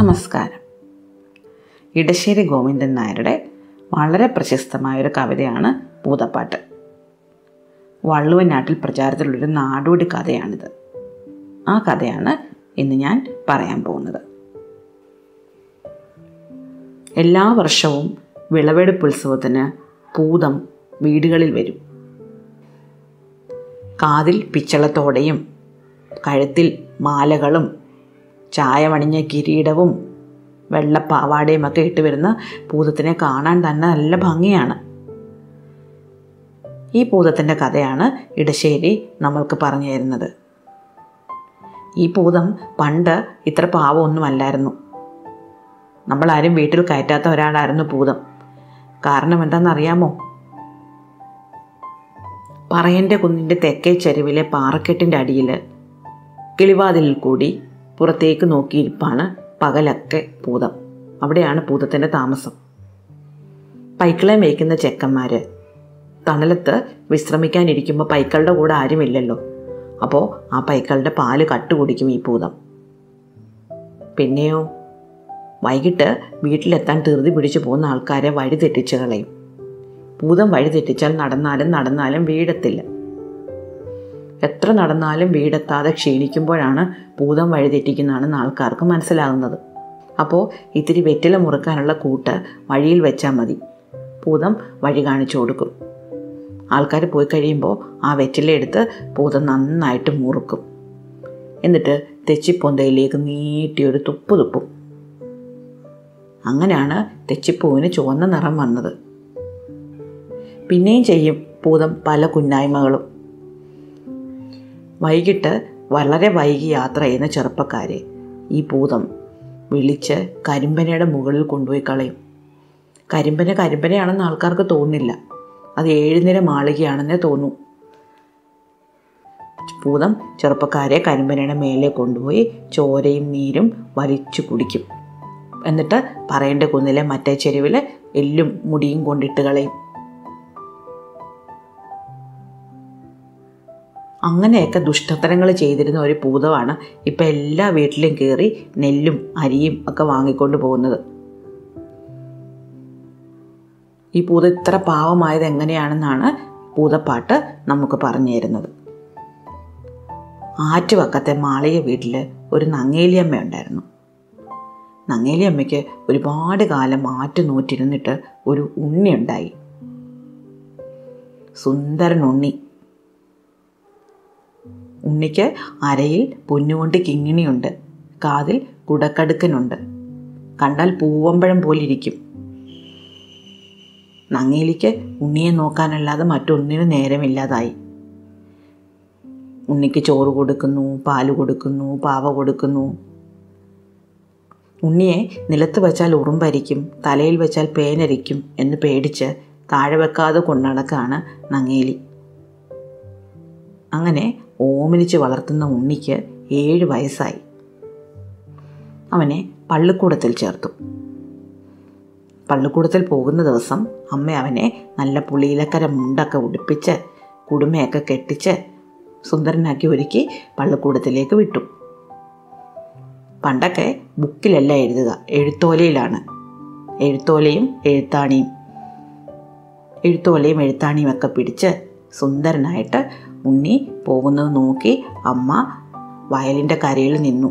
നമസ്കാരം ഇടശ്ശേരി ഗോവിന്ദൻ നായരുടെ വളരെ പ്രശസ്തമായൊരു കവിതയാണ് പൂതപ്പാട്ട് വള്ളുവനാട്ടിൽ പ്രചാരത്തിലുള്ളൊരു നാടോടി കഥയാണിത് ആ കഥയാണ് ഇന്ന് ഞാൻ പറയാൻ പോകുന്നത് എല്ലാ വർഷവും വിളവെടുപ്പ് ഉത്സവത്തിന് പൂതം വീടുകളിൽ വരും കാതിൽ പിച്ചളത്തോടെയും കഴുത്തിൽ മാലകളും ചായമണിഞ്ഞ കിരീടവും വെള്ളപ്പാവാടയും ഒക്കെ ഇട്ട് വരുന്ന പൂതത്തിനെ കാണാൻ തന്നെ നല്ല ഭംഗിയാണ് ഈ പൂതത്തിൻ്റെ കഥയാണ് ഇടശ്ശേരി നമ്മൾക്ക് പറഞ്ഞു തരുന്നത് ഈ പൂതം പണ്ട് ഇത്ര പാവമൊന്നുമല്ലായിരുന്നു നമ്മളാരും വീട്ടിൽ കയറ്റാത്ത ഒരാളായിരുന്നു പൂതം കാരണം എന്താണെന്നറിയാമോ പറയൻ്റെ കുന്നിൻ്റെ തെക്കേ ചെരുവിലെ പാറക്കെട്ടിൻ്റെ അടിയിൽ കിളിവാതിലിൽ കൂടി പുറത്തേക്ക് നോക്കിയിരിപ്പാണ് പകലൊക്കെ പൂതം അവിടെയാണ് പൂതത്തിൻ്റെ താമസം പൈക്കളെ മേയ്ക്കുന്ന ചെക്കന്മാർ തണലത്ത് വിശ്രമിക്കാനിരിക്കുമ്പോൾ പൈക്കളുടെ കൂടെ ആരുമില്ലല്ലോ അപ്പോൾ ആ പൈക്കളുടെ പാല് കട്ട് കുടിക്കും ഈ പൂതം പിന്നെയോ വൈകിട്ട് വീട്ടിലെത്താൻ ധൃതി പിടിച്ചു പോകുന്ന ആൾക്കാരെ വഴി തെറ്റിച്ച് കളയും ഭൂതം വഴി തെറ്റിച്ചാൽ നടന്നാലും നടന്നാലും വീടെത്തില്ല എത്ര നടന്നാലും വീടെത്താതെ ക്ഷീണിക്കുമ്പോഴാണ് ഭൂതം വഴി തെറ്റിക്കുന്നതാണെന്ന് ആൾക്കാർക്ക് മനസ്സിലാകുന്നത് അപ്പോൾ ഇത്തിരി വെറ്റില മുറുക്കാനുള്ള കൂട്ട് വഴിയിൽ വെച്ചാൽ മതി ഭൂതം വഴി കാണിച്ചു കൊടുക്കും ആൾക്കാർ പോയി കഴിയുമ്പോൾ ആ വെറ്റില എടുത്ത് ഭൂതം നന്നായിട്ട് മുറുക്കും എന്നിട്ട് തെച്ചിപ്പൊന്തയിലേക്ക് നീട്ടിയൊരു തുപ്പ് തുപ്പും അങ്ങനെയാണ് തെച്ചിപ്പൂവിന് ചുവന്ന നിറം വന്നത് പിന്നെയും ചെയ്യും ഭൂതം പല കുന്നായ്മകളും വൈകിട്ട് വളരെ വൈകി യാത്ര ചെയ്യുന്ന ചെറുപ്പക്കാരെ ഈ ഭൂതം വിളിച്ച് കരിമ്പനയുടെ മുകളിൽ കൊണ്ടുപോയി കളയും കരിമ്പന കരിമ്പനയാണെന്ന് ആൾക്കാർക്ക് തോന്നില്ല അത് ഏഴുനിര മാളികയാണെന്നേ തോന്നൂ ഭൂതം ചെറുപ്പക്കാരെ കരിമ്പനയുടെ മേലെ കൊണ്ടുപോയി ചോരയും നീരും വലിച്ചു കുടിക്കും എന്നിട്ട് പറയേണ്ട കുന്നിലെ മറ്റേ ചെരുവിൽ എല്ലും മുടിയും കൊണ്ടിട്ട് കളയും അങ്ങനെയൊക്കെ ദുഷ്ടത്തരങ്ങൾ ചെയ്തിരുന്ന ഒരു ഭൂതമാണ് ഇപ്പം എല്ലാ വീട്ടിലും കയറി നെല്ലും അരിയും ഒക്കെ വാങ്ങിക്കൊണ്ട് പോകുന്നത് ഈ ഭൂതം ഇത്ര പാവമായത് എങ്ങനെയാണെന്നാണ് ഭൂതപ്പാട്ട് നമുക്ക് പറഞ്ഞു തരുന്നത് ആറ്റുവക്കത്തെ മാളിക വീട്ടിൽ ഒരു നങ്ങേലിയമ്മ ഉണ്ടായിരുന്നു നങ്ങേലിയമ്മയ്ക്ക് ഒരുപാട് കാലം ആറ്റു നോറ്റിരുന്നിട്ട് ഒരു ഉണ്ണി ഉണ്ടായി സുന്ദരൻ ഉണ്ണി ഉണ്ണിക്ക് അരയിൽ പൊന്നുകൊണ്ട് കിങ്ങിണിയുണ്ട് കാതിൽ കുടക്കടുക്കനുണ്ട് കണ്ടാൽ പൂവമ്പഴം പോലിരിക്കും നങ്ങേലിക്ക് ഉണ്ണിയെ നോക്കാനല്ലാതെ മറ്റൊന്നിനും നേരമില്ലാതായി ഉണ്ണിക്ക് ചോറ് കൊടുക്കുന്നു പാല് കൊടുക്കുന്നു പാവ കൊടുക്കുന്നു ഉണ്ണിയെ നിലത്ത് വെച്ചാൽ ഉറുമ്പരിക്കും തലയിൽ വെച്ചാൽ പേനരിക്കും എന്ന് പേടിച്ച് താഴെ വെക്കാതെ കൊണ്ടടക്കാണ് നങ്ങേലി അങ്ങനെ ഓമനിച്ച് വളർത്തുന്ന ഉണ്ണിക്ക് ഏഴ് വയസ്സായി അവനെ പള്ളിക്കൂടത്തിൽ ചേർത്തു പള്ളിക്കൂടത്തിൽ പോകുന്ന ദിവസം അമ്മ അവനെ നല്ല പുളിയിലക്കര മുണ്ടൊക്കെ ഉടുപ്പിച്ച് കുടുമയൊക്കെ കെട്ടിച്ച് സുന്ദരനാക്കി ഒരുക്കി പള്ളിക്കൂടത്തിലേക്ക് വിട്ടു പണ്ടൊക്കെ ബുക്കിലല്ല എഴുതുക എഴുത്തോലയിലാണ് എഴുത്തോലയും എഴുത്താണിയും എഴുത്തോലയും എഴുത്താണിയും ഒക്കെ പിടിച്ച് സുന്ദരനായിട്ട് ഉണ്ണി പോകുന്നത് നോക്കി അമ്മ വയലിൻ്റെ കരയിൽ നിന്നു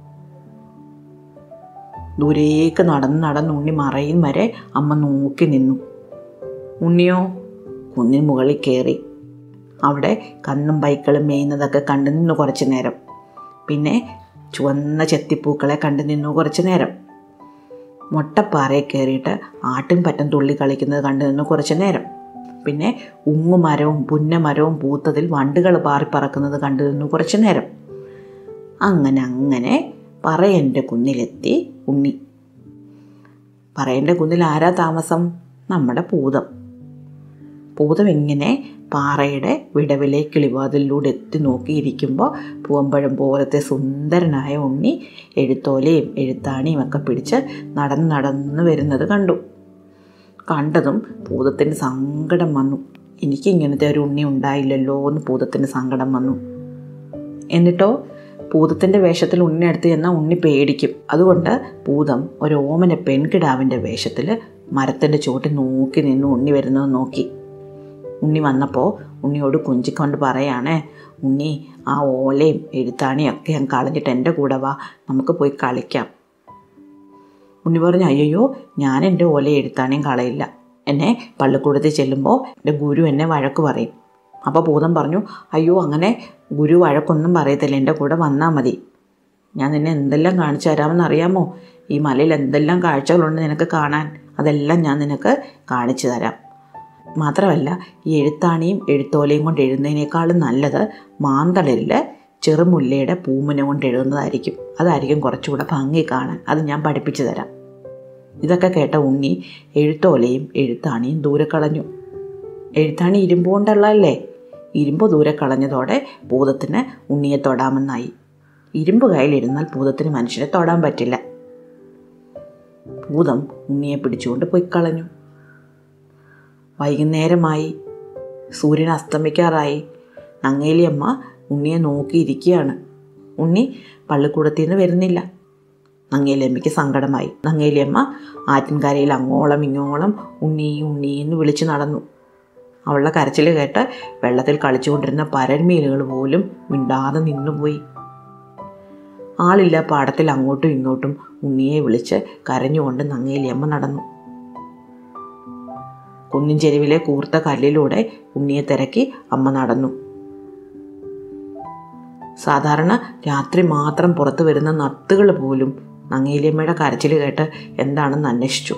ദൂരേക്ക് നടന്ന് നടന്ന് ഉണ്ണി മറയും വരെ അമ്മ നോക്കി നിന്നു ഉണ്ണിയോ കുന്നിൻ മുകളിൽ കയറി അവിടെ കന്നും പൈക്കളും മേയുന്നതൊക്കെ കണ്ടു നിന്നു കുറച്ച് നേരം പിന്നെ ചുവന്ന ചെത്തിപ്പൂക്കളെ കണ്ടു നിന്നു കുറച്ച് നേരം മൊട്ടപ്പാറയിൽ കയറിയിട്ട് ആട്ടിൻ പറ്റം തുള്ളി കളിക്കുന്നത് കണ്ടു നിന്നു കുറച്ച് നേരം പിന്നെ ഉങ്ങുമരവും പുന്നമരവും പൂത്തതിൽ വണ്ടുകൾ പാറിപ്പറക്കുന്നത് കണ്ടു നിന്നു കുറച്ച് നേരം അങ്ങനെ അങ്ങനെ പറയൻ്റെ കുന്നിലെത്തി ഉണ്ണി പറയൻ്റെ കുന്നിൽ ആരാ താമസം നമ്മുടെ പൂതം പൂതം ഇങ്ങനെ പാറയുടെ വിടവിലെ കിളിവാതിലൂടെ എത്തി നോക്കിയിരിക്കുമ്പോൾ പൂവമ്പഴം പോലത്തെ സുന്ദരനായ ഉണ്ണി എഴുത്തോലയും എഴുത്താണിയും ഒക്കെ പിടിച്ച് നടന്ന് നടന്ന് വരുന്നത് കണ്ടു കണ്ടതും ഭൂതത്തിന് സങ്കടം വന്നു എനിക്ക് ഇങ്ങനത്തെ ഒരു ഉണ്ണി ഉണ്ടായില്ലല്ലോ എന്ന് ഭൂതത്തിന് സങ്കടം വന്നു എന്നിട്ടോ ഭൂതത്തിൻ്റെ വേഷത്തിൽ ഉണ്ണി അടുത്ത് ചെന്നാൽ ഉണ്ണി പേടിക്കും അതുകൊണ്ട് ഭൂതം ഒരു ഓമന പെൺകിടാവിൻ്റെ വേഷത്തിൽ മരത്തിൻ്റെ ചുവട്ടിൽ നോക്കി നിന്ന് ഉണ്ണി വരുന്നത് നോക്കി ഉണ്ണി വന്നപ്പോൾ ഉണ്ണിയോട് കുഞ്ചിക്കൊണ്ട് പറയാണേ ഉണ്ണി ആ ഓലയും എഴുത്താണിയും ഒക്കെ ഞാൻ കളഞ്ഞിട്ട് എൻ്റെ കൂടെ വാ നമുക്ക് പോയി കളിക്കാം ഉണ്ണി പറഞ്ഞു അയ്യോ ഞാൻ എൻ്റെ ഓല എഴുത്താണിയും കളയില്ല എന്നെ പള്ളിക്കൂടത്തിൽ ചെല്ലുമ്പോൾ എൻ്റെ ഗുരു എന്നെ വഴക്ക് പറയും അപ്പോൾ ഭൂതം പറഞ്ഞു അയ്യോ അങ്ങനെ ഗുരു വഴക്കൊന്നും പറയത്തില്ല എൻ്റെ കൂടെ വന്നാൽ മതി ഞാൻ നിന്നെ എന്തെല്ലാം കാണിച്ചു തരാമെന്ന് അറിയാമോ ഈ മലയിൽ എന്തെല്ലാം കാഴ്ചകളുണ്ട് നിനക്ക് കാണാൻ അതെല്ലാം ഞാൻ നിനക്ക് കാണിച്ചു തരാം മാത്രമല്ല ഈ എഴുത്താണിയും എഴുത്തോലയും കൊണ്ട് എഴുതുന്നതിനേക്കാളും നല്ലത് മാന്തളിരിൽ ചെറുമുല്ലയുടെ പൂമുന കൊണ്ട് എഴുതുന്നതായിരിക്കും അതായിരിക്കും കുറച്ചുകൂടെ ഭംഗി കാണാൻ അത് ഞാൻ പഠിപ്പിച്ചു തരാം ഇതൊക്കെ കേട്ട ഉണ്ണി എഴുത്തോലയും എഴുത്താണിയും ദൂരെ കളഞ്ഞു എഴുത്താണി ഇരുമ്പ് കൊണ്ടുള്ളതല്ലേ ഇരുമ്പ് ദൂരെ കളഞ്ഞതോടെ ഭൂതത്തിന് ഉണ്ണിയെ തൊടാമെന്നായി ഇരുമ്പ് കയ്യിലിരുന്നാൽ ഭൂതത്തിന് മനുഷ്യനെ തൊടാൻ പറ്റില്ല ഭൂതം ഉണ്ണിയെ പിടിച്ചുകൊണ്ട് പോയി കളഞ്ഞു വൈകുന്നേരമായി സൂര്യൻ അസ്തമിക്കാറായി നങ്ങേലിയമ്മ ഉണ്ണിയെ നോക്കിയിരിക്കുകയാണ് ഉണ്ണി പള്ളിക്കൂടത്തിൽ നിന്ന് വരുന്നില്ല നങ്ങേലിയമ്മയ്ക്ക് സങ്കടമായി നങ്ങേലിയമ്മ ആറ്റിൻകരയിൽ അങ്ങോളം ഇങ്ങോളം ഉണ്ണി ഉണ്ണി എന്ന് വിളിച്ചു നടന്നു അവളുടെ കരച്ചിൽ കേട്ട് വെള്ളത്തിൽ കളിച്ചുകൊണ്ടിരുന്ന പരന്മീനുകൾ പോലും മിണ്ടാതെ നിന്നുപോയി ആളില്ല പാടത്തിൽ അങ്ങോട്ടും ഇങ്ങോട്ടും ഉണ്ണിയെ വിളിച്ച് കരഞ്ഞുകൊണ്ട് നങ്ങേലിയമ്മ നടന്നു കുന്നിൻ ചെരുവിലെ കൂർത്ത കല്ലിലൂടെ ഉണ്ണിയെ തിരക്കി അമ്മ നടന്നു സാധാരണ രാത്രി മാത്രം പുറത്തു വരുന്ന നത്തുകൾ പോലും നങ്ങേലിയമ്മയുടെ കരച്ചിൽ കേട്ട് എന്താണെന്ന് അന്വേഷിച്ചു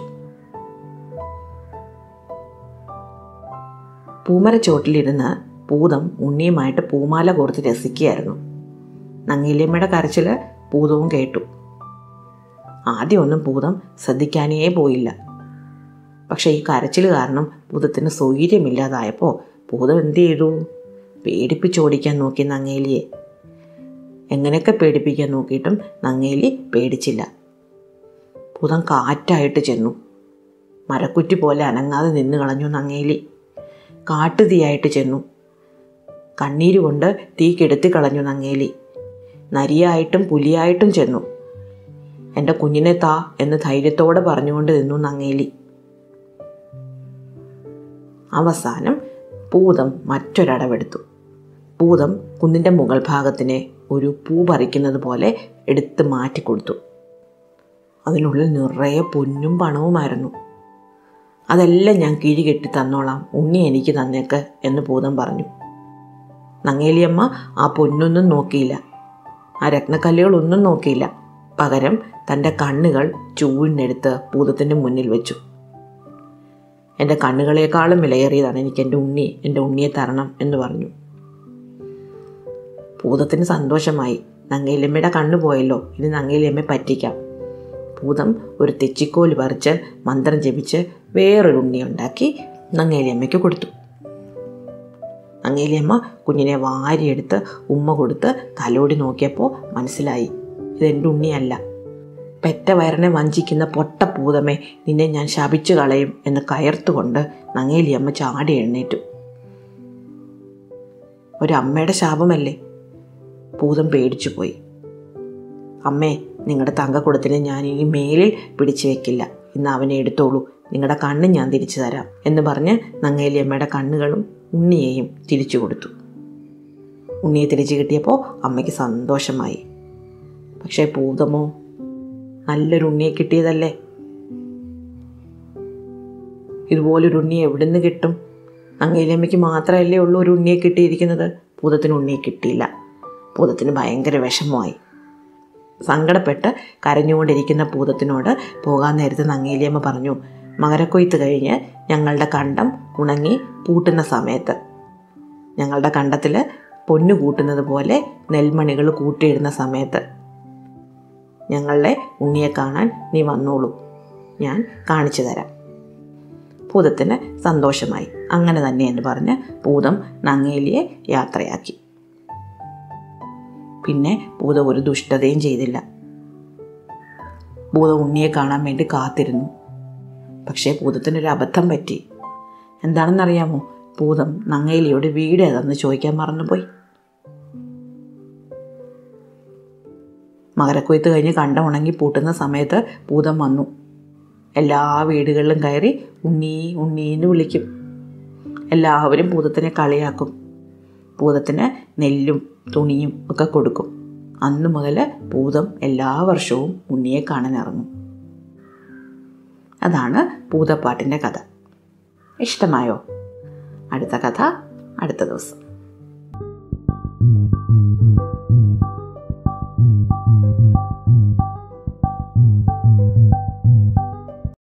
പൂമരച്ചോട്ടിലിരുന്ന് പൂതം ഉണ്ണിയുമായിട്ട് പൂമാല കോർത്ത് രസിക്കുകയായിരുന്നു നങ്ങേലിയമ്മയുടെ കരച്ചിൽ പൂതവും കേട്ടു ആദ്യമൊന്നും പൂതം ശ്രദ്ധിക്കാനേ പോയില്ല പക്ഷേ ഈ കരച്ചിൽ കാരണം ഭൂതത്തിന് സ്വൈര്യമില്ലാതായപ്പോൾ ഭൂതം എന്ത് ചെയ്തു പേടിപ്പിച്ചോടിക്കാൻ നോക്കി നങ്ങേലിയെ എങ്ങനെയൊക്കെ പേടിപ്പിക്കാൻ നോക്കിയിട്ടും നങ്ങേലി പേടിച്ചില്ല ഭൂതം കാറ്റായിട്ട് ചെന്നു മരക്കുറ്റി പോലെ അനങ്ങാതെ നിന്ന് കളഞ്ഞു നങ്ങേലി കാട്ടുതീയായിട്ട് ചെന്നു കണ്ണീര് കൊണ്ട് തീ കെടുത്തി കളഞ്ഞു നങ്ങേലി നരിയായിട്ടും പുലിയായിട്ടും ചെന്നു എൻ്റെ കുഞ്ഞിനെ താ എന്ന് ധൈര്യത്തോടെ പറഞ്ഞുകൊണ്ട് നിന്നു നങ്ങേലി അവസാനം പൂതം മറ്റൊരടവെടുത്തു പൂതം കുന്നിൻ്റെ മുകൾ ഭാഗത്തിനെ ഒരു പൂ പറിക്കുന്നത് പോലെ എടുത്ത് മാറ്റിക്കൊടുത്തു അതിനുള്ളിൽ നിറയെ പൊന്നും പണവുമായിരുന്നു അതെല്ലാം ഞാൻ കിഴി കെട്ടി തന്നോളാം ഉണ്ണി എനിക്ക് തന്നേക്ക് എന്ന് പൂതം പറഞ്ഞു നങ്ങേലിയമ്മ ആ പൊന്നൊന്നും നോക്കിയില്ല ആ രത്നക്കല്ലുകളൊന്നും നോക്കിയില്ല പകരം തൻ്റെ കണ്ണുകൾ ചൂഴിനെടുത്ത് ഭൂതത്തിൻ്റെ മുന്നിൽ വെച്ചു എൻ്റെ കണ്ണുകളെക്കാളും വിലയേറിയതാണ് എനിക്ക് എൻ്റെ ഉണ്ണി എൻ്റെ ഉണ്ണിയെ തരണം എന്ന് പറഞ്ഞു ഭൂതത്തിന് സന്തോഷമായി നങ്ങേലിയമ്മയുടെ കണ്ണു പോയല്ലോ ഇനി നങ്ങേലിയമ്മയെ പറ്റിക്കാം ഭൂതം ഒരു തെച്ചിക്കോല് പറിച്ച് മന്ത്രം ജപിച്ച് വേറൊരു ഉണ്ണി ഉണ്ടാക്കി നങ്ങേലിയമ്മയ്ക്ക് കൊടുത്തു നങ്ങേലിയമ്മ കുഞ്ഞിനെ വാരിയെടുത്ത് ഉമ്മ കൊടുത്ത് തലോടി നോക്കിയപ്പോൾ മനസ്സിലായി ഇതെൻ്റെ ഉണ്ണിയല്ല പെറ്റ വയറിനെ വഞ്ചിക്കുന്ന പൊട്ടപ്പൂതമേ നിന്നെ ഞാൻ ശപിച്ചു കളയും എന്ന് കയർത്തുകൊണ്ട് നങ്ങേലിയമ്മ ചാടി എഴുന്നേറ്റു ഒരമ്മയുടെ ശാപമല്ലേ ഭൂതം പേടിച്ചു പോയി അമ്മേ നിങ്ങളുടെ തങ്കക്കുടത്തിനെ ഞാൻ ഇനി മേലിൽ പിടിച്ചു വെക്കില്ല ഇന്ന് അവനെ എടുത്തോളൂ നിങ്ങളുടെ കണ്ണ് ഞാൻ തിരിച്ചു തരാം എന്ന് പറഞ്ഞ് നങ്ങേലിയമ്മയുടെ കണ്ണുകളും ഉണ്ണിയെയും തിരിച്ചു കൊടുത്തു ഉണ്ണിയെ തിരിച്ചു കിട്ടിയപ്പോൾ അമ്മയ്ക്ക് സന്തോഷമായി പക്ഷേ ഭൂതമോ നല്ലൊരു ഉണ്ണിയെ കിട്ടിയതല്ലേ ഇതുപോലൊരു ഉണ്ണിയെ എവിടുന്ന് കിട്ടും അങ്ങയിലമ്മയ്ക്ക് മാത്രമല്ലേ ഉള്ളൂ ഒരു ഉണ്ണിയെ കിട്ടിയിരിക്കുന്നത് ഭൂതത്തിന് ഉണ്ണിയെ കിട്ടിയില്ല ഭൂതത്തിന് ഭയങ്കര വിഷമമായി സങ്കടപ്പെട്ട് കരഞ്ഞുകൊണ്ടിരിക്കുന്ന ഭൂതത്തിനോട് പോകാൻ നേരത്ത് നങ്ങേലിയമ്മ പറഞ്ഞു മകരക്കൊയ്ത്ത് കഴിഞ്ഞ് ഞങ്ങളുടെ കണ്ടം ഉണങ്ങി പൂട്ടുന്ന സമയത്ത് ഞങ്ങളുടെ കണ്ടത്തിൽ പൊന്നു കൂട്ടുന്നത് പോലെ നെൽമണികൾ കൂട്ടിയിടുന്ന സമയത്ത് ഞങ്ങളുടെ ഉണ്ണിയെ കാണാൻ നീ വന്നോളൂ ഞാൻ കാണിച്ചു തരാം ഭൂതത്തിന് സന്തോഷമായി അങ്ങനെ തന്നെ എന്ന് പറഞ്ഞ് ഭൂതം നങ്ങേലിയെ യാത്രയാക്കി പിന്നെ ഭൂതം ഒരു ദുഷ്ടതയും ചെയ്തില്ല ഭൂതം ഉണ്ണിയെ കാണാൻ വേണ്ടി കാത്തിരുന്നു പക്ഷേ ഭൂതത്തിനൊരു അബദ്ധം പറ്റി എന്താണെന്നറിയാമോ ഭൂതം നങ്ങേലിയോട് വീട് ഏതെന്ന് ചോദിക്കാൻ മറന്നുപോയി മകരക്കൊയ്ത്ത് കഴിഞ്ഞ് കണ്ട ഉണങ്ങി പൂട്ടുന്ന സമയത്ത് ഭൂതം വന്നു എല്ലാ വീടുകളിലും കയറി ഉണ്ണി ഉണ്ണീന്ന് വിളിക്കും എല്ലാവരും ഭൂതത്തിനെ കളിയാക്കും ഭൂതത്തിന് നെല്ലും തുണിയും ഒക്കെ കൊടുക്കും അന്ന് മുതൽ ഭൂതം എല്ലാ വർഷവും ഉണ്ണിയെ കാണാൻ ഇറങ്ങും അതാണ് ഭൂതപ്പാട്ടിൻ്റെ കഥ ഇഷ്ടമായോ അടുത്ത കഥ അടുത്ത ദിവസം